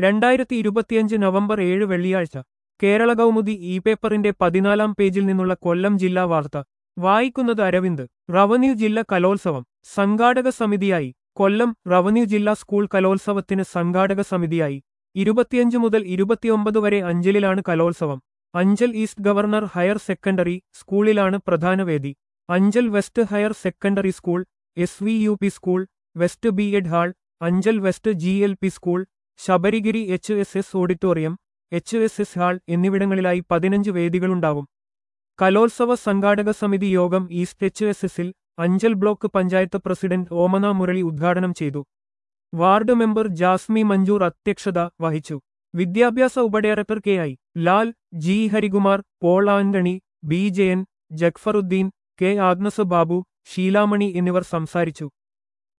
രണ്ടായിരത്തി ഇരുപത്തിയഞ്ച് നവംബർ ഏഴ് വെള്ളിയാഴ്ച കേരള കൗമുദി ഇ പേപ്പറിന്റെ പതിനാലാം പേജിൽ നിന്നുള്ള കൊല്ലം ജില്ലാ വാർത്ത വായിക്കുന്നത് അരവിന്ദ് റവന്യൂ ജില്ല കലോത്സവം സംഘാടക സമിതിയായി കൊല്ലം റവന്യൂ ജില്ലാ സ്കൂൾ കലോത്സവത്തിന് സംഘാടക സമിതിയായി ഇരുപത്തിയഞ്ച് മുതൽ ഇരുപത്തിയൊമ്പത് വരെ അഞ്ചലിലാണ് കലോത്സവം Anchal east government higher secondary സ്കൂളിലാണ് പ്രധാന വേദി Anchal west higher secondary school S V U P school west B Ed hall Anchal west G L P school Sabarigiri H S S auditorium H S S hall എന്നിവിടങ്ങളിലായി പതിനഞ്ച് വേദികളുണ്ടാവും കലോത്സവ സംഘാടക സമിതി യോഗം ഈസ്റ്റ് എച്ച് എസ് എസിൽ അഞ്ചൽ ബ്ലോക്ക് പഞ്ചായത്ത് പ്രസിഡന്റ് ഓമന മുരളി ഉദ്ഘാടനം ചെയ്തു വാർഡ് മെമ്പർ ജാസ്മി മഞ്ജൂർ അധ്യക്ഷത വഹിച്ചു വിദ്യാഭ്യാസ ഉപഡയറക്ടർ K I Lal G Harikumar Paul Antony B Jayan Jafaruddin K Agnes Babu Sheelamani എന്നിവർ സംസാരിച്ചു